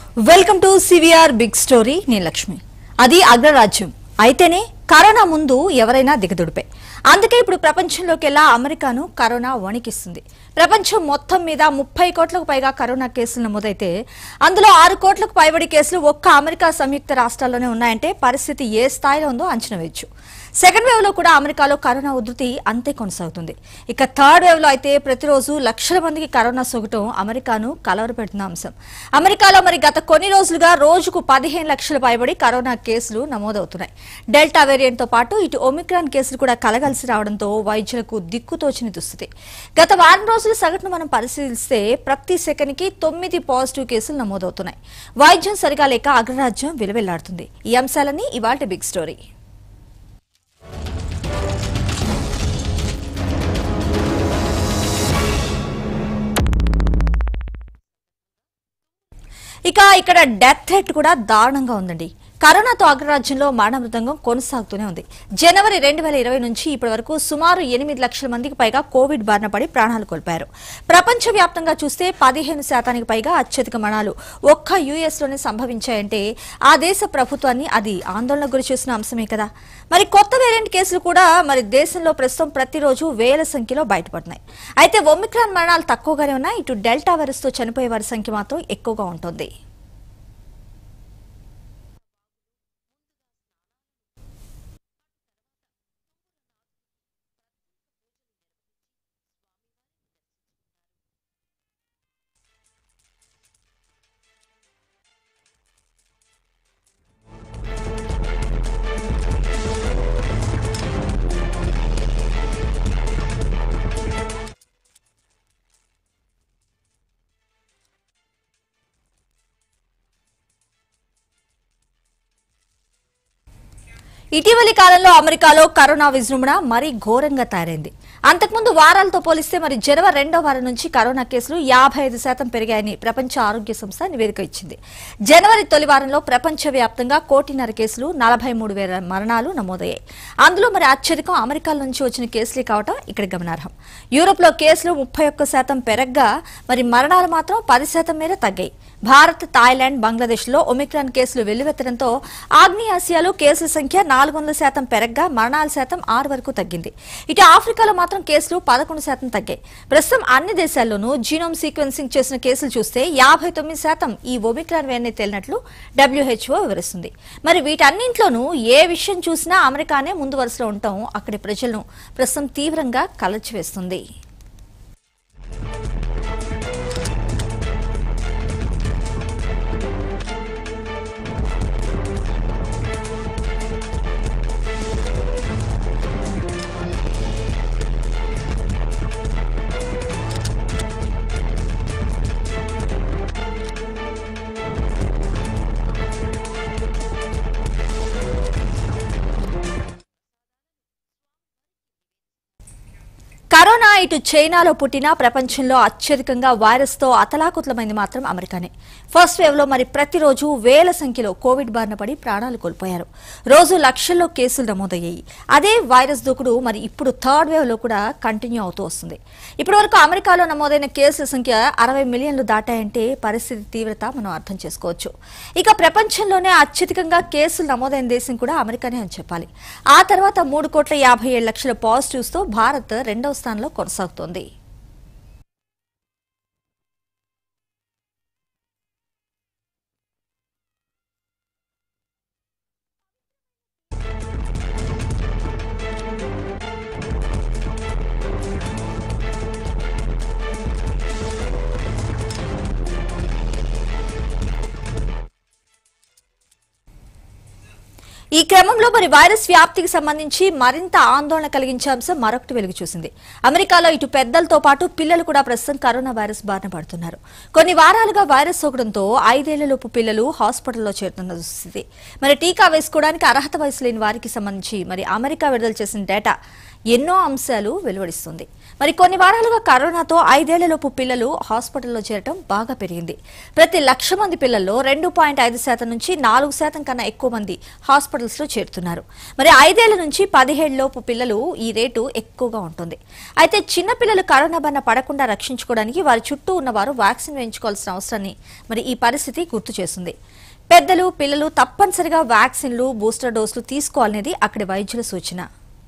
welcome to CVR big story నేను లక్ష్మి అది అగ్రరాజ్యం అయితేనే కరోనా ముందు ఎవరైనా దిగదుడిపే అందుకే ఇప్పుడు ప్రపంచంలోకెల్లా అమెరికాను కరోనా వణికిస్తుంది ప్రపంచం మొత్తం మీద ముప్పై కోట్లకు పైగా కరోనా కేసులు నమోదైతే అందులో ఆరు కోట్లకు పైబడి కేసులు ఒక్క అమెరికా సంయుక్త రాష్ట్రాల్లోనే ఉన్నాయంటే పరిస్థితి ఏ స్థాయిలో ఉందో అంచనా వేయచ్చు సెకండ్ వేవ్ లో కూడా అమెరికాలో కరోనా ఉధృతి అంతే కొనసాగుతుంది ఇక థర్డ్ వేవ్ లో అయితే ప్రతిరోజు లక్షల మందికి కరోనా సోకటం అమెరికాను కలవరపెడుతున్న అంశం అమెరికాలో మరి గత కొన్ని రోజులుగా రోజుకు పదిహేను లక్షల పైబడి కరోనా కేసులు నమోదవుతున్నాయి డెల్టా వేరియంట్ తో పాటు ఇటు ఒమిక్రాన్ కేసులు కూడా కలగలిసి రావడంతో వైద్యులకు దిక్కుతోచని దుస్థితి గత వారం రోజుల సగటును మనం పరిశీలిస్తే ప్రతి సెకండ్ కి తొమ్మిది పాజిటివ్ కేసులు నమోదవుతున్నాయి వైద్యం సరిగా లేక అగ్రరాజ్యం విలువెల్లాడుతుంది ఈ అంశాలన్నీ ఇవాళ బిగ్ స్టోరీ ఇక ఇక్కడ డెత్ రేట్ కూడా దారుణంగా ఉందండి కరోనాతో అగ్రరాజ్యంలో మరణ మృదంగం కొనసాగుతూనే ఉంది జనవరి రెండు వేల ఇరవై నుంచి ఇప్పటి వరకు సుమారు ఎనిమిది లక్షల మందికి పైగా కోవిడ్ బారిన పడి ప్రాణాలు కోల్పోయారు ప్రపంచవ్యాప్తంగా చూస్తే పదిహేను శాతానికి పైగా అత్యధిక మరణాలు ఒక్క యుఎస్ లోనే సంభవించాయంటే ఆ దేశ ప్రభుత్వాన్ని అది ఆందోళనకు గురి చేసిన అంశమే కదా మరి కొత్త వేరియంట్ కేసులు కూడా మరి దేశంలో ప్రస్తుతం ప్రతిరోజు వేల సంఖ్యలో బయటపడుతున్నాయి అయితే ఒమిక్రాన్ మరణాలు తక్కువగానే ఉన్నాయి ఇటు డెల్టా వైరస్ తో చనిపోయే వారి సంఖ్య మాత్రం ఎక్కువగా ఉంటుంది ఇటీవలి కాలంలో అమెరికాలో కరోనా విజృంభణ మరీ ఘోరంగా తయారైంది అంతకుముందు వారాలతో పోలిస్తే మరి జనవరి రెండో వారం నుంచి కరోనా కేసులు యాభై ఐదు శాతం పెరిగాయని ప్రపంచ ఆరోగ్య సంస్థ నివేదిక ఇచ్చింది జనవరి తొలి వారంలో ప్రపంచవ్యాప్తంగా కోటిన్నర కేసులు నలభై మూడు వేల మరణాలు నమోదయ్యాయి అందులో మరి అత్యధికం అమెరికా నుంచి వచ్చిన కేసులే కావటం ఇక్కడ గమనార్హం యూరోప్ లో కేసులు ముప్పై ఒక్క శాతం పెరగ్గా మరి మరణాలు మాత్రం పది శాతం మేర తగ్గాయి భారత్ థాయిలాండ్ బంగ్లాదేశ్ లో ఒమిక్రాన్ కేసులు వెల్లువెత్తడంతో ఆగ్నేయాసియాలో కేసుల సంఖ్య నాలుగు వందల శాతం పెరగ్గా మరణాల శాతం ఆరు వరకు తగ్గింది ఇటు ఆఫ్రికాలో మాత్రం కేసులు పదకొండు శాతం తగ్గాయి ప్రస్తుతం అన్ని దేశాల్లోనూ జీనోమ్ సీక్వెన్సింగ్ చేసిన కేసులు చూస్తే యాభై తొమ్మిది శాతం ఈ ఒమిక్రాన్ వేరియంట్ తేలినట్లు డబ్ల్యూహెచ్ఓ వివరిస్తుంది మరి వీటన్నింట్లోనూ ఏ విషయం చూసినా అమెరికానే ముందు వరుసలో ఉండటం అక్కడి ప్రజలను ప్రస్తుతం తీవ్రంగా కలచివేస్తుంది కరోనా ఇటు చైనాలో పుట్టిన ప్రపంచంలో అత్యధికంగా వైరస్ తో అతలాకుతలమైంది మాత్రం అమెరికానే ఫస్ట్ వేవ్ లో మరి ప్రతిరోజు వేల సంఖ్యలో కోవిడ్ బారిన పడి ప్రాణాలు కోల్పోయారు రోజు లక్షల్లో కేసులు నమోదయ్యాయి అదే వైరస్ దూకుడు మరి ఇప్పుడు థర్డ్ వేవ్ లో కూడా కంటిన్యూ అవుతూ వస్తుంది ఇప్పటి వరకు అమెరికాలో నమోదైన కేసుల సంఖ్య అరవై మిలియన్లు దాటాయంటే పరిస్థితి తీవ్రత మనం అర్థం చేసుకోవచ్చు ఇక ప్రపంచంలోనే అత్యధికంగా కేసులు నమోదైన దేశం కూడా అమెరికానే అని చెప్పాలి ఆ తర్వాత మూడు కోట్ల యాభై ఏడు లక్షల పాజిటివ్స్ తో భారత్ రెండవ స్థానంలో కొనసాగుతోంది ఈ క్రమంలో మరి వైరస్ వ్యాప్తికి సంబంధించి మరింత ఆందోళన కలిగించే అంశం మరొకటి వెలుగు చూసింది అమెరికాలో ఇటు పెద్దలతో పాటు పిల్లలు కూడా ప్రస్తుతం కరోనా వైరస్ బారిన పడుతున్నారు కొన్ని వారాలుగా వైరస్ సోకడంతో ఐదేళ్లలోపు పిల్లలు హాస్పిటల్లో చేరుతున్న దుస్థితి మరి టీకా వేసుకోవడానికి అర్హత వయసు లేని వారికి సంబంధించి మరి అమెరికా విడుదల చేసిన డేటా ఎన్నో అంశాలు వెలువడిస్తుంది మరి కొన్ని వారాలుగా కరోనాతో ఐదేళ్లలోపు పిల్లలు హాస్పిటల్లో చేరటం బాగా పెరిగింది ప్రతి లక్ష మంది పిల్లల్లో రెండు పాయింట్ ఐదు శాతం నుంచి నాలుగు శాతం కన్నా ఎక్కువ మంది హాస్పిటల్స్ లో చేరుతున్నారు మరి ఐదేళ్ల నుంచి పదిహేడులోపు పిల్లలు ఈ రేటు ఎక్కువగా ఉంటుంది అయితే చిన్న పిల్లలు కరోనా బారిన పడకుండా రక్షించుకోవడానికి వారి చుట్టూ ఉన్నవారు వ్యాక్సిన్ వేయించుకోవాల్సిన అవసరాన్ని మరి ఈ పరిస్థితి గుర్తు చేస్తుంది పెద్దలు పిల్లలు తప్పనిసరిగా వ్యాక్సిన్లు బూస్టర్ డోసులు తీసుకోవాలనేది అక్కడి వైద్యుల సూచన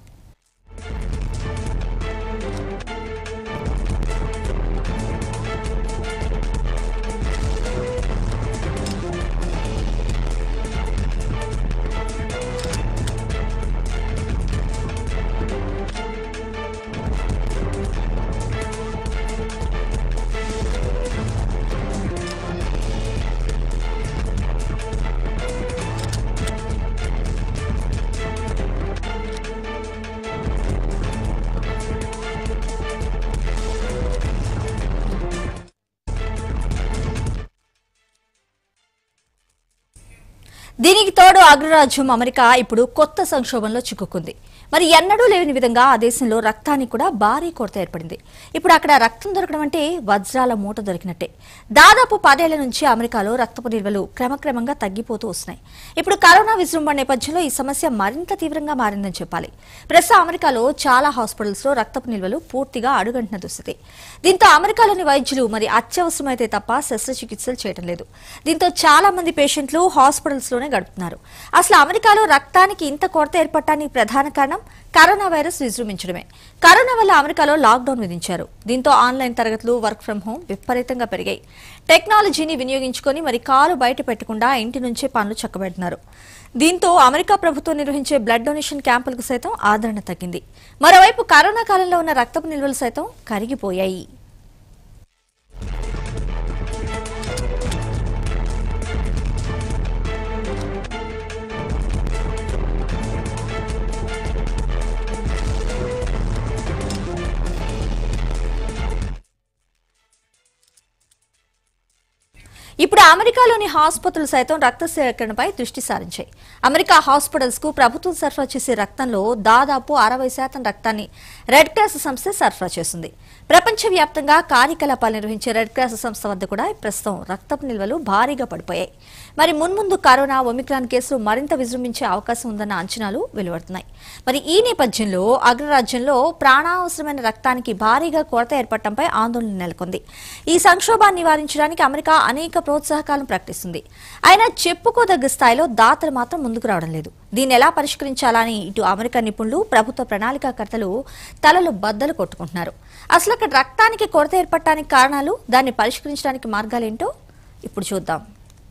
దీనికి తోడు అగ్రరాజ్యం అమెరికా ఇప్పుడు కొత్త సంక్షోభంలో చిక్కుకుంది మరి ఎన్నడూ లేని విధంగా ఆ దేశంలో రక్తానికి కూడా భారీ కొరత ఏర్పడింది ఇప్పుడు అక్కడ రక్తం దొరకడం అంటే వజ్రాల మూట దొరికినట్టే దాదాపు పదేళ్ల నుంచి అమెరికాలో రక్తపు నిల్వలు క్రమక్రమంగా తగ్గిపోతూ వస్తున్నాయి ఇప్పుడు కరోనా విజృంభణ నేపథ్యంలో ఈ సమస్య మరింత తీవ్రంగా మారిందని చెప్పాలి ప్రస్తుతం అమెరికాలో చాలా హాస్పిటల్స్ లో రక్తపు నిల్వలు పూర్తిగా అడుగంటిన దుస్థితి దీంతో అమెరికాలోని వైద్యులు మరి అత్యవసరమైతే తప్ప శస్త్రచికిత్సలు చేయడం లేదు దీంతో చాలా మంది పేషెంట్లు హాస్పిటల్స్ లోనే గడుపుతున్నారు అసలు అమెరికాలో రక్తానికి ఇంత కొరత ఏర్పడటానికి ప్రధాన కారణం కరోనా వైరస్ విజృంభించడమే కరోనా వల్ల అమెరికాలో లాక్డౌన్ విధించారు దీంతో ఆన్లైన్ తరగతులు వర్క్ ఫ్రం హోం విపరీతంగా పెరిగాయి టెక్నాలజీని వినియోగించుకొని మరి కాలు బయట పెట్టకుండా ఇంటి నుంచే పనులు చక్కబెడుతున్నారు దీంతో అమెరికా ప్రభుత్వం నిర్వహించే బ్లడ్ డొనేషన్ క్యాంపులకు సైతం ఆదరణ తగ్గింది మరోవైపు కరోనా కాలంలో ఉన్న రక్తపు నిల్వలు సైతం కరిగిపోయాయి ఇప్పుడు అమెరికాలోని హాస్పిటల్ సైతం రక్త సేకరణపై దృష్టి సారించాయి అమెరికా హాస్పిటల్స్ కు ప్రభుత్వం సరఫరా చేసే రక్తంలో దాదాపు అరవై శాతం రక్తాన్ని రెడ్ క్రాస్ సంస్థ సరఫరా చేస్తుంది ప్రపంచవ్యాప్తంగా కార్యకలాపాలు నిర్వహించే రెడ్ క్రాస్ సంస్థ వద్ద కూడా ప్రస్తుతం రక్తపు నిల్వలు భారీగా పడిపోయాయి మరి మున్ముందు కరోనా ఒమిక్రాన్ కేసులు మరింత విజృంభించే అవకాశం ఉందన్న అంచనాలు వెలువడుతున్నాయి మరి ఈ నేపథ్యంలో అగ్రరాజ్యంలో ప్రాణావసరమైన రక్తానికి భారీగా కొరత ఏర్పడటంపై ఆందోళన నెలకొంది ఈ సంక్షోభాన్ని నివారించడానికి అమెరికా అనేక ప్రోత్సాహకాలను ప్రకటిస్తుంది అయినా చెప్పుకోదగ్గ స్థాయిలో దాతలు మాత్రం ముందుకు రావడం లేదు దీన్ని ఎలా పరిష్కరించాలని ఇటు అమెరికా నిపుణులు ప్రభుత్వ ప్రణాళికాకర్తలు తలలు బద్దలు కొట్టుకుంటున్నారు అసలు అక్కడ రక్తానికి కొరత ఏర్పడటానికి కారణాలు దాన్ని పరిష్కరించడానికి మార్గాలేంటో ఇప్పుడు చూద్దాం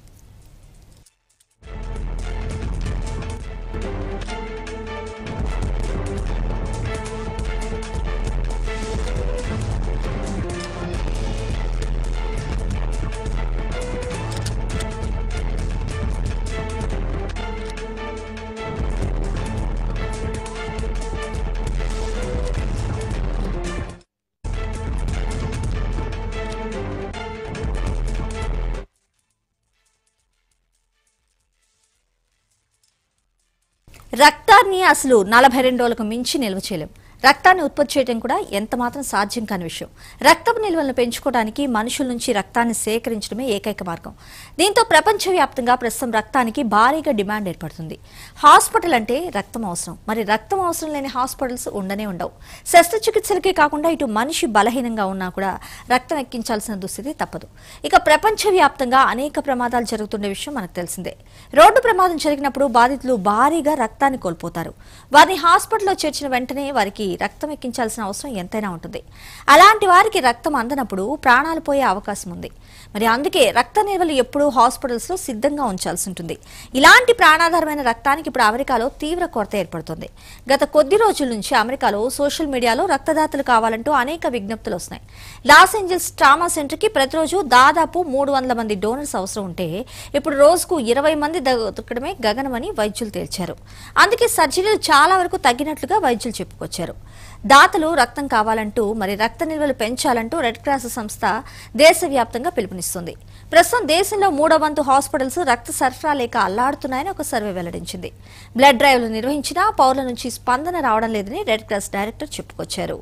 రక్తాన్ని అసలు నలభై రెండు రోజులకు మించి నిల్వ చేయలేం రక్తాన్ని ఉత్పత్తి చేయడం కూడా ఎంత మాత్రం సాధ్యం కాని విషయం రక్తపు నిల్వలను పెంచుకోవడానికి మనుషుల నుంచి రక్తాన్ని సేకరించడమే ఏకైక మార్గం దీంతో ప్రపంచవ్యాప్తంగా ప్రస్తుతం రక్తానికి భారీగా డిమాండ్ ఏర్పడుతుంది హాస్పిటల్ అంటే రక్తం అవసరం మరి రక్తం అవసరం లేని హాస్పిటల్స్ ఉండనే ఉండవు శస్త్రచికిత్సలకే కాకుండా ఇటు మనిషి బలహీనంగా ఉన్నా కూడా రక్తం ఎక్కించాల్సిన దుస్థితి తప్పదు ఇక ప్రపంచవ్యాప్తంగా అనేక ప్రమాదాలు జరుగుతున్న విషయం మనకు తెలిసిందే రోడ్డు ప్రమాదం జరిగినప్పుడు బాధితులు భారీగా రక్తాన్ని కోల్పోతారు వారిని హాస్పిటల్లో చేర్చిన వెంటనే వారికి రక్తం ఎక్కించాల్సిన అవసరం ఎంతైనా ఉంటుంది అలాంటి వారికి రక్తం అందనప్పుడు ప్రాణాలు పోయే అవకాశం ఉంది మరి అందుకే రక్త నిల్వలు ఎప్పుడూ హాస్పిటల్స్ లో సిద్ధంగా ఉంచాల్సి ఉంటుంది ఇలాంటి ప్రాణాధారమైన రక్తానికి ఇప్పుడు అమెరికాలో తీవ్ర కొరత ఏర్పడుతుంది గత కొద్ది రోజుల నుంచి అమెరికాలో సోషల్ మీడియాలో రక్తదాతలు కావాలంటూ అనేక విజ్ఞప్తులు వస్తున్నాయి లాస్ ఏంజల్స్ ట్రామా సెంటర్ కి ప్రతిరోజు దాదాపు మూడు వందల మంది డోనర్స్ అవసరం ఉంటే ఇప్పుడు రోజుకు ఇరవై మంది దొరకడమే గగనమని వైద్యులు తేల్చారు అందుకే సర్జరీలు చాలా వరకు తగ్గినట్లుగా వైద్యులు చెప్పుకొచ్చారు దాతలు రక్తం కావాలంటూ మరి రక్త నిల్వలు పెంచాలంటూ రెడ్ క్రాస్ సంస్థ దేశవ్యాప్తంగా పిలుపునిచ్చింది పిలుపునిస్తుంది ప్రస్తుతం దేశంలో మూడో వంతు హాస్పిటల్స్ రక్త సరఫరా లేక అల్లాడుతున్నాయని ఒక సర్వే వెల్లడించింది బ్లడ్ డ్రైవ్లు నిర్వహించినా పౌరుల నుంచి స్పందన రావడం లేదని రెడ్ క్రాస్ డైరెక్టర్ చెప్పుకొచ్చారు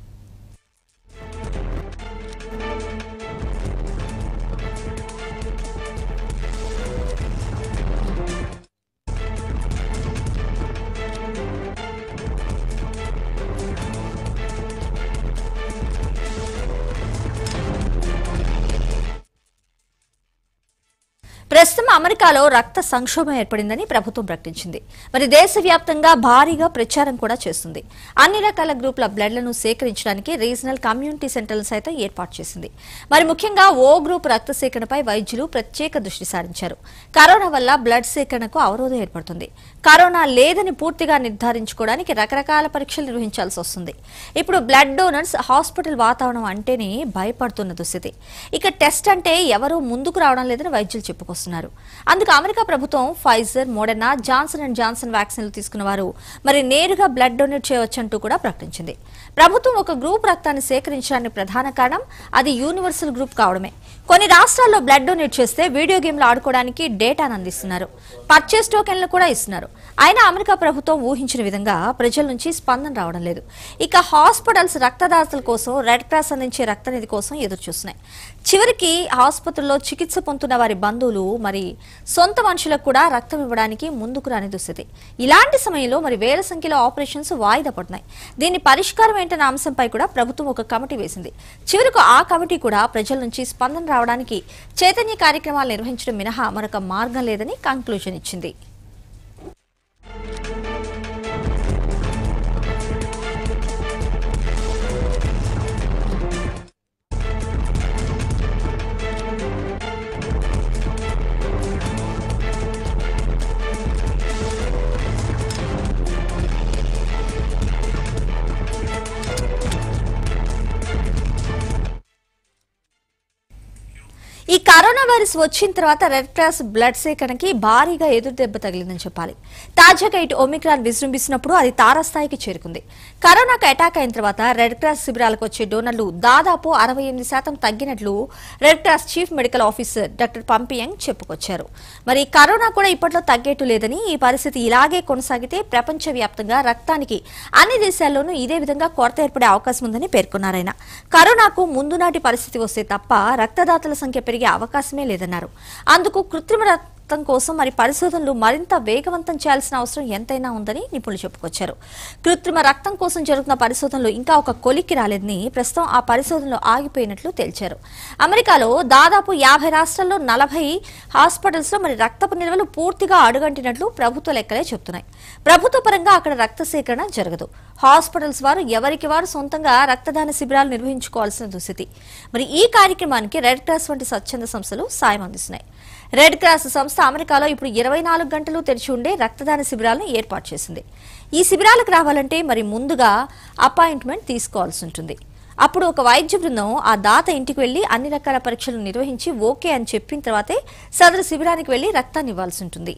ప్రస్తుతం అమెరికాలో రక్త సంక్షోభం ఏర్పడిందని ప్రభుత్వం ప్రకటించింది మరి దేశవ్యాప్తంగా భారీగా ప్రచారం కూడా చేస్తుంది అన్ని రకాల గ్రూపుల బ్లడ్లను సేకరించడానికి రీజనల్ కమ్యూనిటీ సెంటర్లు సైతం ఏర్పాటు చేసింది మరి ముఖ్యంగా ఓ గ్రూప్ రక్త సేకరణపై వైద్యులు ప్రత్యేక దృష్టి సారించారు కరోనా వల్ల బ్లడ్ సేకరణకు అవరోధం ఏర్పడుతుంది కరోనా లేదని పూర్తిగా నిర్ధారించుకోవడానికి రకరకాల పరీక్షలు నిర్వహించాల్సి వస్తుంది ఇప్పుడు బ్లడ్ డోనర్స్ హాస్పిటల్ వాతావరణం అంటేనే భయపడుతున్న దుస్థితి ఇక టెస్ట్ అంటే ఎవరూ ముందుకు రావడం లేదని వైద్యులు చెప్పుకొస్తున్నారు అందుకు అమెరికా ప్రభుత్వం Pfizer Moderna Johnson and Johnson వ్యాక్సిన్లు తీసుకున్న వారు మరి నేరుగా బ్లడ్ డొనేట్ చేయవచ్చంటూ కూడా ప్రకటించింది ప్రభుత్వం ఒక గ్రూప్ రక్తాన్ని సేకరించడానికి ప్రధాన కారణం అది యూనివర్సల్ గ్రూప్ కావడమే కొన్ని రాష్ట్రాల్లో బ్లడ్ డొనేట్ చేస్తే వీడియో గేమ్లు ఆడుకోవడానికి డేటాను అందిస్తున్నారు పర్చేస్ టోకెన్లు కూడా ఇస్తున్నారు అయినా అమెరికా ప్రభుత్వం ఊహించిన విధంగా ప్రజల నుంచి స్పందన రావడం లేదు ఇక హాస్పిటల్స్ రక్తదాతల కోసం రెడ్ క్రాస్ అందించే రక్తనిధి కోసం ఎదురు చూస్తున్నాయి చివరికి ఆసుపత్రుల్లో చికిత్స పొందుతున్న వారి బంధువులు మరి సొంత మనుషులకు కూడా రక్తం ఇవ్వడానికి ముందుకు రాని దుస్థితి ఇలాంటి సమయంలో మరి వేల సంఖ్యలో ఆపరేషన్స్ వాయిదా పడుతున్నాయి దీని పరిష్కారం ఏంటన్న అంశంపై కూడా ప్రభుత్వం ఒక కమిటీ వేసింది చివరకు ఆ కమిటీ కూడా ప్రజల నుంచి స్పందన రావడానికి చైతన్య కార్యక్రమాలు నిర్వహించడం మినహా మరొక మార్గం లేదని కంక్లూజన్ ఇచ్చింది ఈ కరోనా వైరస్ వచ్చిన తర్వాత రెడ్ క్రాస్ బ్లడ్ సేకరణకి భారీగా ఎదురు దెబ్బ తగిలిందని చెప్పాలి తాజాగా ఇటు ఒమిక్రాన్ విజృంభిస్తున్నప్పుడు అది తారస్థాయికి చేరుకుంది కరోనాకు అటాక్ అయిన తర్వాత రెడ్ క్రాస్ శిబిరాలకు వచ్చే డోనర్లు దాదాపు అరవై ఎనిమిది శాతం తగ్గినట్లు Red Cross chief medical officer doctor పంపియంగ్ చెప్పుకొచ్చారు మరి కరోనా కూడా ఇప్పట్లో తగ్గేట్టు లేదని ఈ పరిస్థితి ఇలాగే కొనసాగితే ప్రపంచవ్యాప్తంగా రక్తానికి అన్ని దేశాల్లోనూ ఇదే విధంగా కొరత ఏర్పడే అవకాశం ఉందని పేర్కొన్నారాయన కరోనాకు ముందు నాటి పరిస్థితి వస్తే తప్ప రక్తదాతల సంఖ్య పెరిగే అవకాశమే లేదన్నారు అందుకు కృత్రిమ రక్తం కోసం మరి పరిశోధనలు మరింత వేగవంతం చేయాల్సిన అవసరం ఎంతైనా ఉందని నిపుణులు చెప్పుకొచ్చారు కృత్రిమ రక్తం కోసం జరుగుతున్న పరిశోధనలు ఇంకా ఒక కొలిక్కి రాలేదని ప్రస్తుతం ఆ పరిశోధనలు ఆగిపోయినట్లు తేల్చారు అమెరికాలో దాదాపు యాభై రాష్ట్రాల్లో నలభై హాస్పిటల్స్ లో మరి రక్తపు నిల్వలు పూర్తిగా అడుగంటినట్లు ప్రభుత్వ లెక్కలే చెబుతున్నాయి ప్రభుత్వ పరంగా అక్కడ రక్త సేకరణ జరగదు హాస్పిటల్స్ వారు ఎవరికి వారు సొంతంగా రక్తదాన శిబిరాలు నిర్వహించుకోవాల్సిన దుస్థితి మరి ఈ కార్యక్రమానికి రెడ్ క్రాస్ వంటి స్వచ్ఛంద సంస్థలు సాయం అందిస్తున్నాయి రెడ్ క్రాస్ సంస్థ అమెరికాలో ఇప్పుడు ఇరవై నాలుగు గంటలు తెరిచి ఉండే రక్తదాన శిబిరాలను ఏర్పాటు చేసింది ఈ శిబిరాలకు రావాలంటే మరి ముందుగా అపాయింట్మెంట్ తీసుకోవాల్సి ఉంటుంది అప్పుడు ఒక వైద్య బృందం ఆ దాత ఇంటికి వెళ్లి అన్ని రకాల పరీక్షలు నిర్వహించి ఓకే అని చెప్పిన తర్వాతే సదరు శిబిరానికి వెళ్లి రక్తాన్ని ఇవ్వాల్సి ఉంటుంది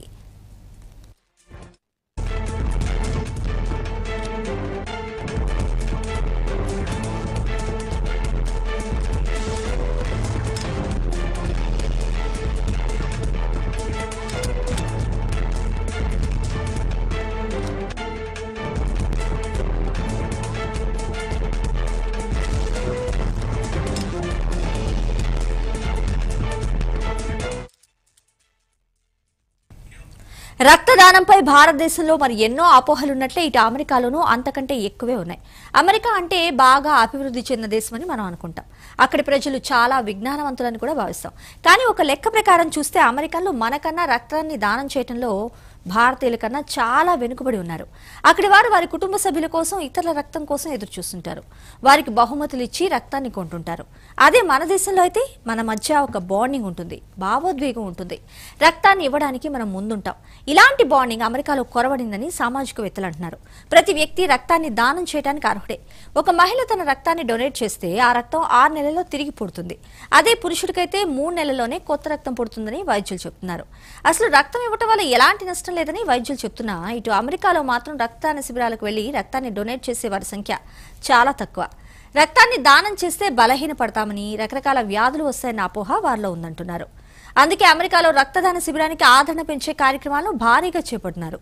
రక్తదానంపై భారతదేశంలో మరి ఎన్నో అపోహలున్నట్లే ఇటు అమెరికాలోనూ అంతకంటే ఎక్కువే ఉన్నాయి అమెరికా అంటే బాగా అభివృద్ధి చెందిన దేశమని మనం అనుకుంటాం అక్కడి ప్రజలు చాలా విజ్ఞానవంతులని కూడా భావిస్తాం కానీ ఒక లెక్క ప్రకారం చూస్తే అమెరికాలో మనకన్నా రక్తాన్ని దానం చేయటంలో భారతీయుల కన్నా చాలా వెనుకబడి ఉన్నారు అక్కడి వారు వారి కుటుంబ సభ్యుల కోసం ఇతరుల రక్తం కోసం ఎదురు చూస్తుంటారు వారికి బహుమతులు ఇచ్చి రక్తాన్ని కొంటుంటారు అదే మన దేశంలో అయితే మన మధ్య ఒక బాండింగ్ ఉంటుంది భావోద్వేగం ఉంటుంది రక్తాన్ని ఇవ్వడానికి మనం ముందుంటాం ఇలాంటి బాండింగ్ అమెరికాలో కొరవడిందని సామాజికవేత్తలు అంటున్నారు ప్రతి వ్యక్తి రక్తాన్ని దానం చేయడానికి అర్హుడే ఒక మహిళ తన రక్తాన్ని డొనేట్ చేస్తే ఆ రక్తం ఆరు నెలల్లో తిరిగి పుడుతుంది అదే పురుషుడికైతే మూడు నెలల్లోనే కొత్త రక్తం పుడుతుందని వైద్యులు చెప్తున్నారు అసలు రక్తం ఇవ్వటం వల్ల ఎలాంటి నష్టం లేదని వైద్యులు చెప్తున్నా ఇటు అమెరికాలో మాత్రం రక్తదాన శిబిరాలకు వెళ్లి రక్తాన్ని డొనేట్ చేసే వారి సంఖ్య చాలా తక్కువ రక్తాన్ని దానం చేస్తే బలహీనపడతామని రకరకాల వ్యాధులు వస్తాయన్న అపోహ వారిలో ఉందంటున్నారు అందుకే అమెరికాలో రక్తదాన శిబిరానికి ఆదరణ పెంచే కార్యక్రమాలను భారీగా చేపడుతున్నారు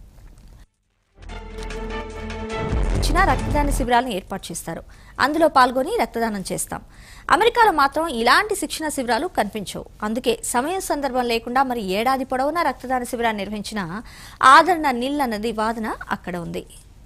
చిన్న రక్తదాన శిబిరాలను ఏర్పాటు చేస్తారు అందులో పాల్గొని రక్తదానం చేస్తాం అమెరికాలో మాత్రం ఇలాంటి శిక్షణ శిబిరాలు కనిపించవు అందుకే సమయం సందర్భం లేకుండా మరి ఏడాది పొడవునా రక్తదాన శిబిరాన్ని నిర్వహించిన ఆదరణ నిల్ అన్నది వాదన అక్కడ ఉంది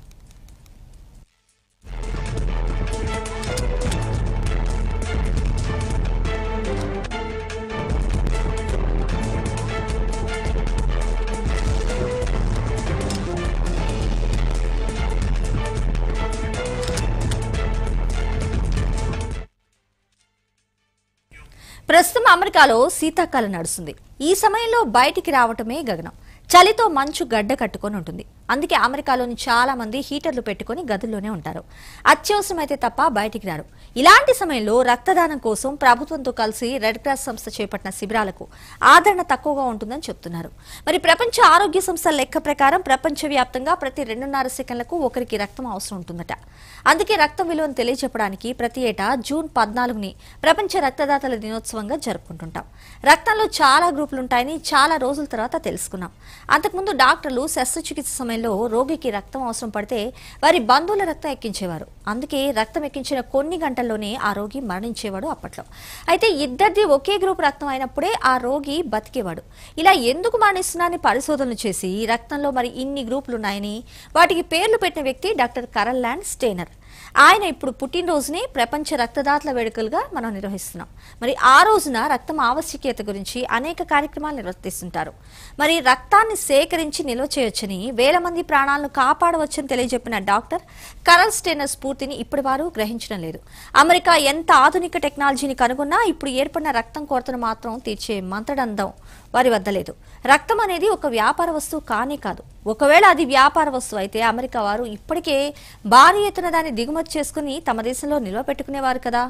ప్రస్తుతం అమెరికాలో శీతాకాలం నడుస్తుంది ఈ సమయంలో బయటికి రావటమే గగనం చలితో మంచు గడ్డ కట్టుకొని ఉంటుంది అందుకే అమెరికాలోని చాలా మంది హీటర్లు పెట్టుకొని గదుల్లోనే ఉంటారు అత్యవసరమైతే తప్ప బయటికి రారు ఇలాంటి సమయంలో రక్తదానం కోసం ప్రభుత్వంతో కలిసి రెడ్ క్రాస్ సంస్థ చేపట్టిన శిబిరాలకు ఆదరణ తక్కువగా ఉంటుందని చెప్తున్నారు మరి ప్రపంచ ఆరోగ్య సంస్థ లెక్క ప్రకారం ప్రపంచవ్యాప్తంగా ప్రతి రెండున్నర సెకండ్లకు ఒకరికి రక్తం అవసరం ఉంటుందట అందుకే రక్తం విలువను తెలియజెప్పడానికి ప్రతి ఏటా జూన్ పద్నాలుగుని ప్రపంచ రక్తదాతల దినోత్సవంగా జరుపుకుంటుంటాం రక్తంలో చాలా గ్రూపులు ఉంటాయని చాలా రోజుల తర్వాత తెలుసుకున్నాం అంతకుముందు డాక్టర్లు శస్త్రచికిత్స సమయంలో రోగికి రక్తం అవసరం పడితే వారి బంధువుల రక్తం ఎక్కించేవారు అందుకే రక్తం ఎక్కించిన కొన్ని గంటల్లోనే ఆ రోగి మరణించేవాడు అప్పట్లో అయితే ఇద్దరిది ఒకే గ్రూప్ రక్తం అయినప్పుడే ఆ రోగి బతికేవాడు ఇలా ఎందుకు మరణిస్తున్నారని పరిశోధనలు చేసి రక్తంలో మరి ఇన్ని గ్రూపులు ఉన్నాయని వాటికి పేర్లు పెట్టిన వ్యక్తి డాక్టర్ కరల్ ల్యాండ్ స్టేనర్ ఆయన ఇప్పుడు పుట్టినరోజుని ప్రపంచ రక్తదాతల వేడుకలుగా మనం నిర్వహిస్తున్నాం మరి ఆ రోజున రక్తం ఆవశ్యకత గురించి అనేక కార్యక్రమాలు నిర్వర్తిస్తుంటారు మరి రక్తాన్ని సేకరించి నిల్వ చేయొచ్చని వేల మంది ప్రాణాలను కాపాడవచ్చని తెలియజెప్పిన డాక్టర్ కరల్ స్టేనర్ స్ఫూర్తిని ఇప్పటి వారు గ్రహించడం లేదు అమెరికా ఎంత ఆధునిక టెక్నాలజీని కనుగొన్నా ఇప్పుడు ఏర్పడిన రక్తం కొరతను మాత్రం తీర్చే మంతడందం వారి వద్ద లేదు రక్తం అనేది ఒక వ్యాపార వస్తువు కానే కాదు ఒకవేళ అది వ్యాపార వస్తువు అయితే అమెరికా వారు ఇప్పటికే భారీ ఎత్తున దాన్ని దిగుమతి చేసుకుని తమ దేశంలో నిల్వ పెట్టుకునేవారు కదా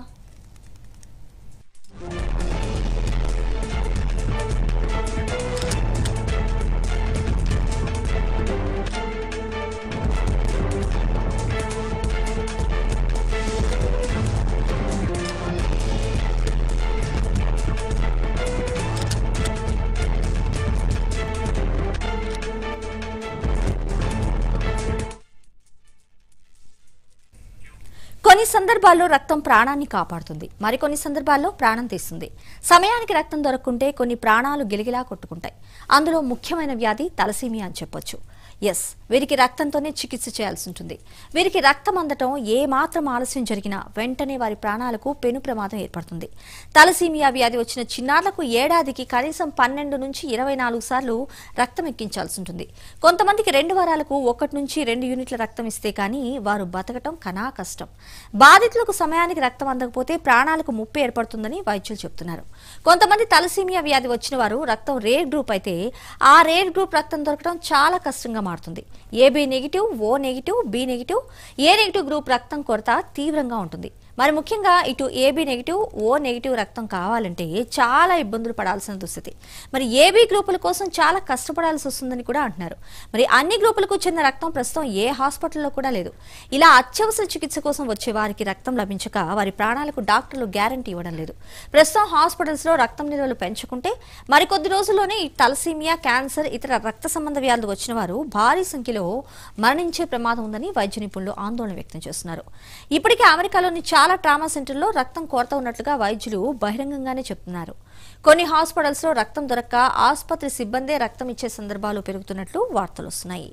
కొన్ని సందర్భాల్లో రక్తం ప్రాణాన్ని కాపాడుతుంది మరికొన్ని సందర్భాల్లో ప్రాణం తీస్తుంది సమయానికి రక్తం దొరకకుంటే కొన్ని ప్రాణాలు గిలిగిలా కొట్టుకుంటాయి అందులో ముఖ్యమైన వ్యాధి తలసీమియా అని చెప్పొచ్చు ఎస్ వీరికి రక్తంతోనే చికిత్స చేయాల్సి ఉంటుంది వీరికి రక్తం అందటం ఏ మాత్రం ఆలస్యం జరిగినా వెంటనే వారి ప్రాణాలకు పెను ప్రమాదం ఏర్పడుతుంది తలసీమియా వ్యాధి వచ్చిన చిన్నారులకు ఏడాదికి కనీసం పన్నెండు నుంచి ఇరవై నాలుగు సార్లు రక్తం ఎక్కించాల్సి ఉంటుంది కొంతమందికి రెండు వారాలకు ఒకటి నుంచి రెండు యూనిట్ల రక్తం ఇస్తే కానీ వారు బతకటం కనా కష్టం బాధితులకు సమయానికి రక్తం అందకపోతే ప్రాణాలకు ముప్పు ఏర్పడుతుందని వైద్యులు చెబుతున్నారు కొంతమంది తలసీమియా వ్యాధి వచ్చిన వారు రక్తం రేర్ గ్రూప్ అయితే ఆ రేర్ గ్రూప్ రక్తం దొరకడం చాలా కష్టంగా మారుతుంది AB negative O negative B negative A negative group రక్తం కొరత తీవ్రంగా ఉంటుంది మరి ముఖ్యంగా ఇటు ఏబీ నెగిటివ్ ఓ నెగిటివ్ రక్తం కావాలంటే చాలా ఇబ్బందులు పడాల్సిన దుస్థితి మరి ఏబీ గ్రూపుల కోసం చాలా కష్టపడాల్సి వస్తుందని కూడా అంటున్నారు మరి అన్ని గ్రూపులకు చెందిన రక్తం ప్రస్తుతం ఏ హాస్పిటల్లో కూడా లేదు ఇలా అత్యవసర చికిత్స కోసం వచ్చే వారికి రక్తం లభించక వారి ప్రాణాలకు డాక్టర్లు గ్యారంటీ ఇవ్వడం లేదు ప్రస్తుతం హాస్పిటల్స్లో రక్తం నిల్వలు పెంచుకుంటే మరికొద్ది రోజుల్లోనే ఈ తలసీమియా క్యాన్సర్ ఇతర రక్త సంబంధ వ్యాధులు వచ్చిన వారు భారీ సంఖ్యలో మరణించే ప్రమాదం ఉందని వైద్య నిపుణులు ఆందోళన వ్యక్తం చేస్తున్నారు ఇప్పటికే అమెరికాలోని చాలా ట్రామా సెంటర్లో రక్తం కొరత ఉన్నట్లుగా వైద్యులు బహిరంగంగానే చెప్తున్నారు కొన్ని హాస్పిటల్స్లో రక్తం దొరక్క ఆసుపత్రి సిబ్బందే రక్తం ఇచ్చే సందర్భాలు పెరుగుతున్నట్లు వార్తలు వస్తున్నాయి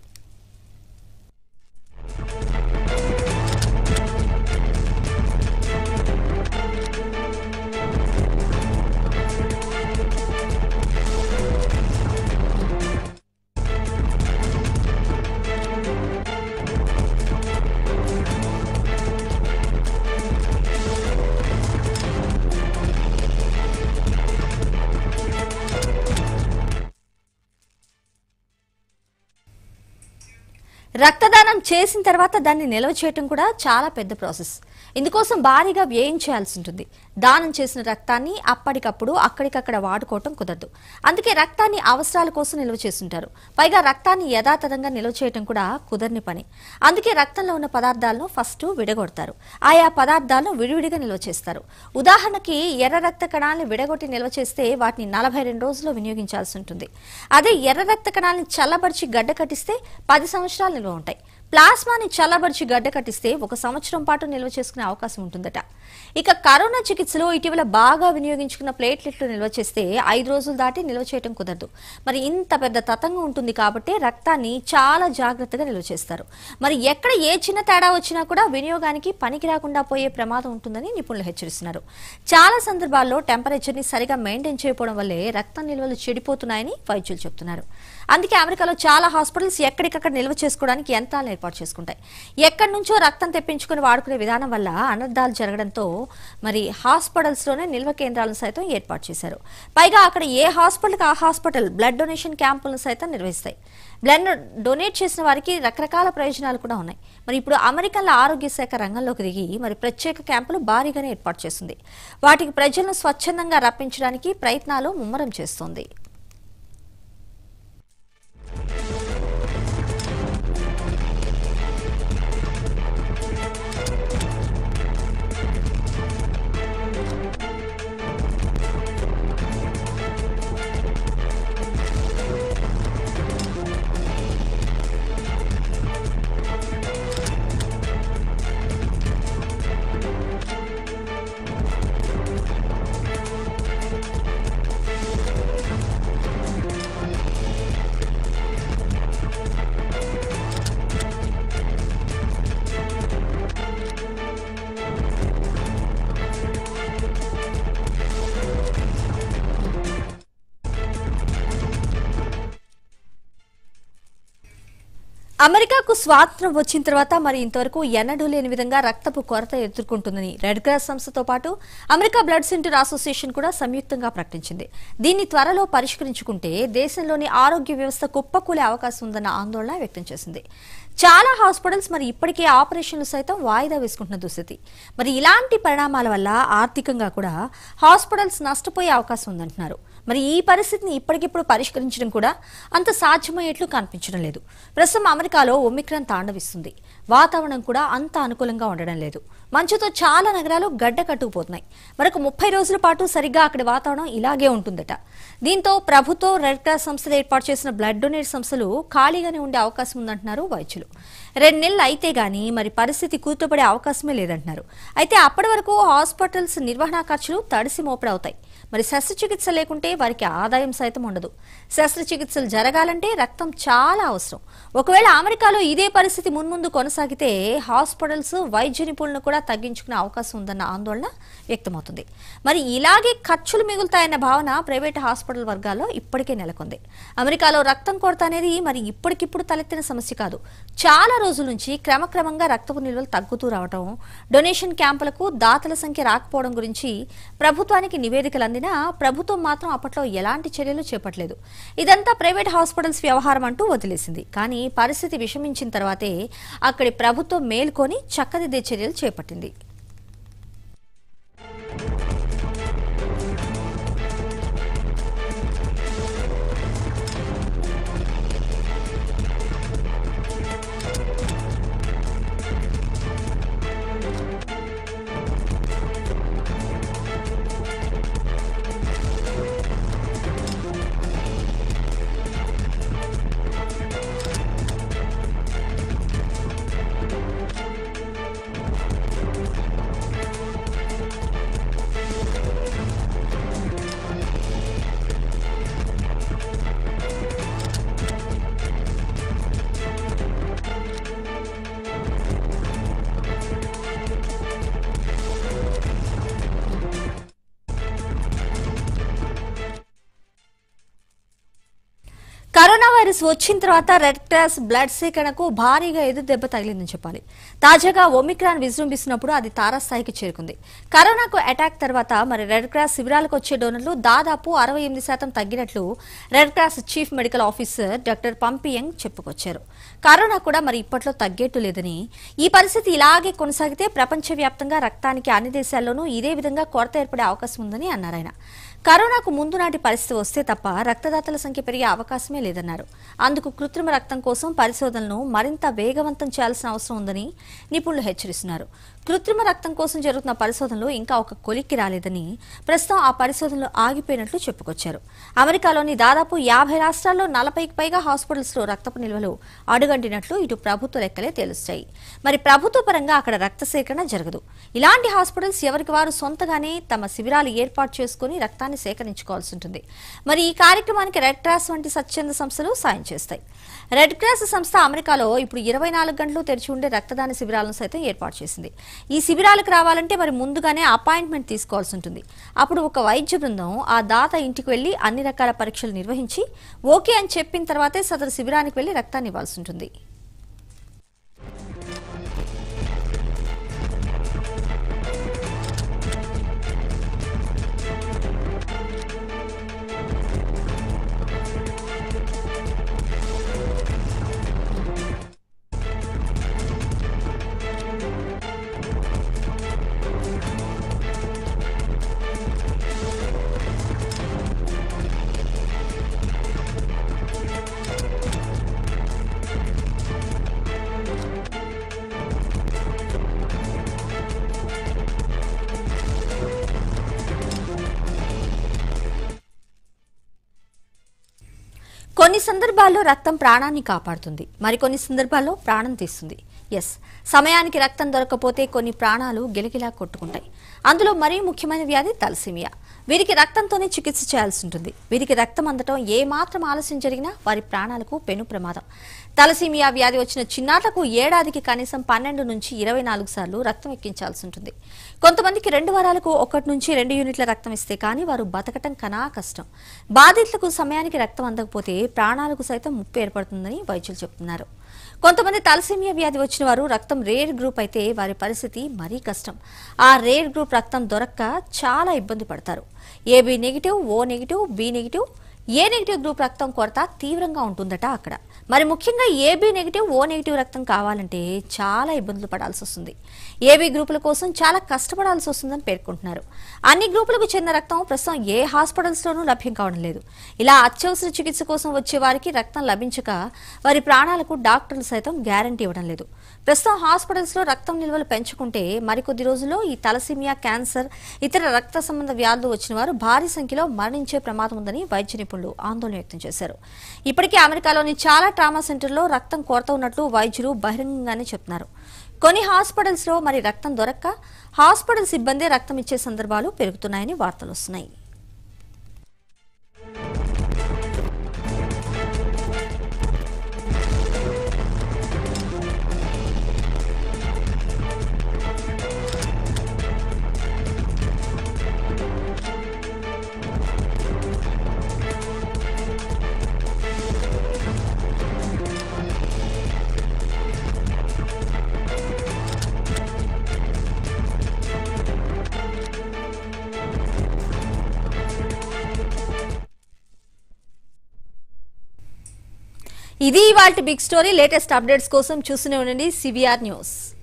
రక్తదానం చేసిన తర్వాత దాన్ని నిల్వ చేయటం కూడా చాలా పెద్ద ప్రాసెస్ ఇందుకోసం భారీగా వ్యయం చేయాల్సి ఉంటుంది దానం చేసిన రక్తాన్ని అప్పటికప్పుడు అక్కడికక్కడ వాడుకోవటం కుదరదు అందుకే రక్తాన్ని అవసరాల కోసం నిల్వ చేస్తుంటారు పైగా రక్తాన్ని యథాతథంగా నిల్వ చేయటం కూడా కుదరని పని అందుకే రక్తంలో ఉన్న పదార్థాలను ఫస్ట్ విడగొడతారు ఆయా పదార్థాలను విడివిడిగా నిల్వ చేస్తారు ఉదాహరణకి ఎర్ర రక్త కణాలను విడగొట్టి నిల్వ చేస్తే వాటిని నలభై రెండు రోజుల్లో వినియోగించాల్సి ఉంటుంది అదే ఎర్ర రక్త కణాలను చల్లబరిచి గడ్డ కట్టిస్తే పది సంవత్సరాలు నిల్వ ఉంటాయి ప్లాస్మాని చల్లబరిచి గడ్డ కట్టిస్తే ఒక సంవత్సరం పాటు నిల్వ చేసుకునే అవకాశం ఉంటుందట ఇక కరోనా చికిత్సలో ఇటీవల బాగా వినియోగించుకున్న ప్లేట్లెట్లు నిల్వ చేస్తే ఐదు రోజులు దాటి నిల్వ చేయడం కుదరదు మరి ఇంత పెద్ద తతంగం ఉంటుంది కాబట్టి రక్తాన్ని చాలా జాగ్రత్తగా నిల్వ చేస్తారు మరి ఎక్కడ ఏ చిన్న తేడా వచ్చినా కూడా వినియోగానికి పనికి రాకుండా పోయే ప్రమాదం ఉంటుందని నిపుణులు హెచ్చరిస్తున్నారు చాలా సందర్భాల్లో టెంపరేచర్ని సరిగా మెయింటైన్ చేయకపోవడం వల్లే రక్తం నిల్వలు చెడిపోతున్నాయని వైద్యులు చెబుతున్నారు అందుకే అమెరికాలో చాలా హాస్పిటల్స్ ఎక్కడికక్కడ నిల్వ చేసుకోవడానికి యంత్రాలను ఏర్పాటు చేసుకుంటాయి ఎక్కడి నుంచో రక్తం తెప్పించుకుని వాడుకునే విధానం వల్ల అనర్థాలు జరగడంతో మరి హాస్పిటల్స్ లోనే నిల్వ కేంద్రాలను సైతం ఏర్పాటు చేశారు పైగా అక్కడ ఏ హాస్పిటల్కి ఆ హాస్పిటల్ బ్లడ్ డొనేషన్ క్యాంపులను సైతం నిర్వహిస్తాయి బ్లడ్ డొనేట్ చేసిన వారికి రకరకాల ప్రయోజనాలు కూడా ఉన్నాయి మరి ఇప్పుడు అమెరికన్ల ఆరోగ్య శాఖ రంగంలోకి దిగి మరి ప్రత్యేక క్యాంపులు భారీగానే ఏర్పాటు చేస్తుంది వాటికి ప్రజలను స్వచ్ఛందంగా రప్పించడానికి ప్రయత్నాలు ముమ్మరం చేస్తోంది అమెరికాకు స్వాతంత్రం వచ్చిన తర్వాత మరి ఇంతవరకు ఎన్నడూ లేని విధంగా రక్తపు కొరత ఎదుర్కొంటుందని రెడ్ క్రాస్ సంస్థతో పాటు అమెరికా బ్లడ్ సెంటర్ అసోసియేషన్ కూడా సంయుక్తంగా ప్రకటించింది దీన్ని త్వరలో పరిష్కరించుకుంటే దేశంలోని ఆరోగ్య వ్యవస్థ కుప్పకూలే అవకాశం ఉందన్న ఆందోళన వ్యక్తం చేసింది చాలా హాస్పిటల్స్ మరి ఇప్పటికే ఆపరేషన్లు సైతం వాయిదా వేసుకుంటున్న దుస్థితి మరి ఇలాంటి పరిణామాల వల్ల ఆర్థికంగా కూడా హాస్పిటల్స్ నష్టపోయే అవకాశం ఉందంటున్నారు మరి ఈ పరిస్థితిని ఇప్పటికిప్పుడు పరిష్కరించడం కూడా అంత సాధ్యమయ్యేట్లు కనిపించడం లేదు ప్రస్తుతం అమెరికాలో ఒమిక్రాన్ తాండవిస్తుంది వాతావరణం కూడా అంత అనుకూలంగా ఉండడం లేదు మంచుతో చాలా నగరాలు గడ్డ కట్టుకుపోతున్నాయి మరొక ముప్పై రోజుల పాటు సరిగ్గా అక్కడి వాతావరణం ఇలాగే ఉంటుందట దీంతో ప్రభుత్వం రెడ్ క్రాస్ సంస్థలు ఏర్పాటు చేసిన బ్లడ్ డొనేట్ సంస్థలు ఖాళీగానే ఉండే అవకాశం ఉందంటున్నారు వైద్యులు రెండు నెలలు అయితే గానీ మరి పరిస్థితి కూతుపడే అవకాశమే లేదంటున్నారు అయితే అప్పటి వరకు హాస్పిటల్స్ నిర్వహణ ఖర్చులు తడిసి మోపడవుతాయి మరి శస్త్రచికిత్స లేకుంటే వారికి ఆదాయం సైతం ఉండదు శస్త్రచికిత్సలు జరగాలంటే రక్తం చాలా అవసరం ఒకవేళ అమెరికాలో ఇదే పరిస్థితి మున్ముందు కొనసాగితే హాస్పిటల్స్ వైద్య నిపుణులను కూడా తగ్గించుకునే అవకాశం ఉందన్న ఆందోళన వ్యక్తమవుతుంది మరి ఇలాగే ఖర్చులు మిగులుతాయన్న భావన ప్రైవేట్ హాస్పిటల్ వర్గాల్లో ఇప్పటికే నెలకొంది అమెరికాలో రక్తం కొరత అనేది మరి ఇప్పటికిప్పుడు తలెత్తిన సమస్య కాదు చాలా రోజుల నుంచి క్రమక్రమంగా రక్తపు నిల్వలు తగ్గుతూ రావటం డొనేషన్ క్యాంపులకు దాతల సంఖ్య రాకపోవడం గురించి ప్రభుత్వానికి నివేదికలు అందినా ప్రభుత్వం మాత్రం అప్పట్లో ఎలాంటి చర్యలు చేపట్టలేదు ఇదంతా ప్రైవేట్ హాస్పిటల్స్ వ్యవహారం అంటూ వదిలేసింది కానీ పరిస్థితి విషమించిన తర్వాతే అక్కడి ప్రభుత్వం మేల్కొని చక్కదిద్దే చర్యలు చేపట్టింది కరోనా వైరస్ వచ్చిన తర్వాత రెడ్ క్రాస్ బ్లడ్ సేకరణకు భారీగా ఎదురు దెబ్బ తగిలిందని చెప్పాలి తాజాగా ఒమిక్రాన్ విజృంభిస్తున్నప్పుడు అది తారాస్థాయికి చేరుకుంది కరోనాకు అటాక్ తర్వాత మరి రెడ్ క్రాస్ శిబిరాలకు వచ్చే డోనర్లు దాదాపు అరవై ఎనిమిది శాతం తగ్గినట్లు Red Cross chief medical officer doctor పంపియంగ్ చెప్పుకొచ్చారు కరోనా కూడా మరి ఇప్పట్లో తగ్గేట్టు లేదని ఈ పరిస్థితి ఇలాగే కొనసాగితే ప్రపంచవ్యాప్తంగా రక్తానికి అన్ని దేశాల్లోనూ ఇదే విధంగా కొరత ఏర్పడే అవకాశం ఉందని అన్నారు ఆయన కరోనాకు ముందు నాటి పరిస్థితి వస్తే తప్ప రక్తదాతల సంఖ్య పెరిగే అవకాశమే లేదన్నారు అందుకు కృత్రిమ రక్తం కోసం పరిశోధనలను మరింత వేగవంతం చేయాల్సిన అవసరం ఉందని నిపుణులు హెచ్చరిస్తున్నారు కృత్రిమ రక్తం కోసం జరుగుతున్న పరిశోధనలు ఇంకా ఒక కొలిక్కి రాలేదని ప్రస్తుతం ఆ పరిశోధనలు ఆగిపోయినట్లు చెప్పుకొచ్చారు అమెరికాలోని దాదాపు యాభై రాష్ట్రాల్లో నలభైకి పైగా హాస్పిటల్స్ లో రక్తపు నిల్వలు అడుగంటినట్లు ఇటు ప్రభుత్వ లెక్కలే తెలుస్తాయి మరి ప్రభుత్వ పరంగా అక్కడ రక్త సేకరణ జరగదు ఇలాంటి హాస్పిటల్స్ ఎవరికి వారు సొంతగానే తమ శిబిరాలు ఏర్పాటు చేసుకుని రక్తాన్ని సేకరించుకోవాల్సి ఉంటుంది మరి ఈ కార్యక్రమానికి రెడ్ క్రాస్ వంటి స్వచ్ఛంద సంస్థలు సాయం చేస్తాయి రెడ్ క్రాస్ సంస్థ అమెరికాలో ఇప్పుడు ఇరవై నాలుగు గంటలు తెరిచి ఉండే రక్తదాన శిబిరాలను సైతం ఏర్పాటు చేసింది ఈ శిబిరాలకు రావాలంటే మరి ముందుగానే అపాయింట్మెంట్ తీసుకోవాల్సి ఉంటుంది అప్పుడు ఒక వైద్య బృందం ఆ దాత ఇంటికి వెళ్లి అన్ని రకాల పరీక్షలు నిర్వహించి ఓకే అని చెప్పిన తర్వాతే సదరు శిబిరానికి వెళ్లి రక్తాన్ని ఇవ్వాల్సి ఉంటుంది కొన్ని సందర్భాల్లో రక్తం ప్రాణాన్ని కాపాడుతుంది మరికొన్ని సందర్భాల్లో ప్రాణం తీస్తుంది ఎస్ సమయానికి రక్తం దొరకకపోతే కొన్ని ప్రాణాలు గిలగిలా కొట్టుకుంటాయి అందులో మరీ ముఖ్యమైన వ్యాధి తలసీమియా వీరికి రక్తంతోనే చికిత్స చేయాల్సి ఉంటుంది వీరికి రక్తం అందటం ఏ మాత్రం ఆలస్యం జరిగినా వారి ప్రాణాలకు పెను ప్రమాదం తలసీమియా వ్యాధి వచ్చిన చిన్నారులకు ఏడాదికి కనీసం పన్నెండు నుంచి ఇరవై నాలుగు సార్లు రక్తం ఎక్కించాల్సి ఉంటుంది కొంతమందికి రెండు వారాలకు ఒకటి నుంచి రెండు యూనిట్ల రక్తం ఇస్తే కానీ వారు బతకటం కనా కష్టం బాధితులకు సమయానికి రక్తం అందకపోతే ప్రాణాలకు సైతం ముప్పు ఏర్పడుతుందని వైద్యులు చెబుతున్నారు కొంతమంది తలసీమియా వ్యాధి వచ్చిన వారు రక్తం రేర్ గ్రూప్ అయితే వారి పరిస్థితి మరీ కష్టం ఆ రేర్ గ్రూప్ రక్తం దొరక్క చాలా ఇబ్బంది పడతారు AB negative O negative B negative A negative group రక్తం కొరత తీవ్రంగా ఉంటుందట అక్కడ మరి ముఖ్యంగా ఏబీ నెగిటివ్ ఓ నెగిటివ్ రక్తం కావాలంటే చాలా ఇబ్బందులు పడాల్సి వస్తుంది ఏబీ గ్రూపుల కోసం చాలా కష్టపడాల్సి వస్తుందని పేర్కొంటున్నారు అన్ని గ్రూపులకు చెందిన రక్తం ప్రస్తుతం ఏ హాస్పిటల్స్లోనూ లభ్యం కావడం లేదు ఇలా అత్యవసర చికిత్స కోసం వచ్చే వారికి రక్తం లభించక వారి ప్రాణాలకు డాక్టర్లు సైతం గ్యారంటీ ఇవ్వడం లేదు ప్రస్తుతం హాస్పిటల్స్ లో రక్తం నిల్వలు పెంచుకుంటే మరికొద్ది రోజుల్లో ఈ తలసీమియా క్యాన్సర్ ఇతర రక్త సంబంధ వ్యాధులు వచ్చిన వారు భారీ సంఖ్యలో మరణించే ప్రమాదం ఉందని వైద్య నిపుణులు ఆందోళన వ్యక్తం చేశారు ఇప్పటికే అమెరికాలోని చాలా ట్రామా సెంటర్లో రక్తం కొరత ఉన్నట్లు వైద్యులు బహిరంగంగానే చెప్తున్నారు కొన్ని హాస్పిటల్స్ లో మరి రక్తం దొరక్క హాస్పిటల్ సిబ్బంది రక్తం ఇచ్చే సందర్భాలు పెరుగుతున్నాయని వార్తలు వస్తున్నాయి ఇది ఇవాళ బిగ్ స్టోరీ లేటెస్ట్ అప్డేట్స్ కోసం చూస్తూనే ఉండండి సివిఆర్ న్యూస్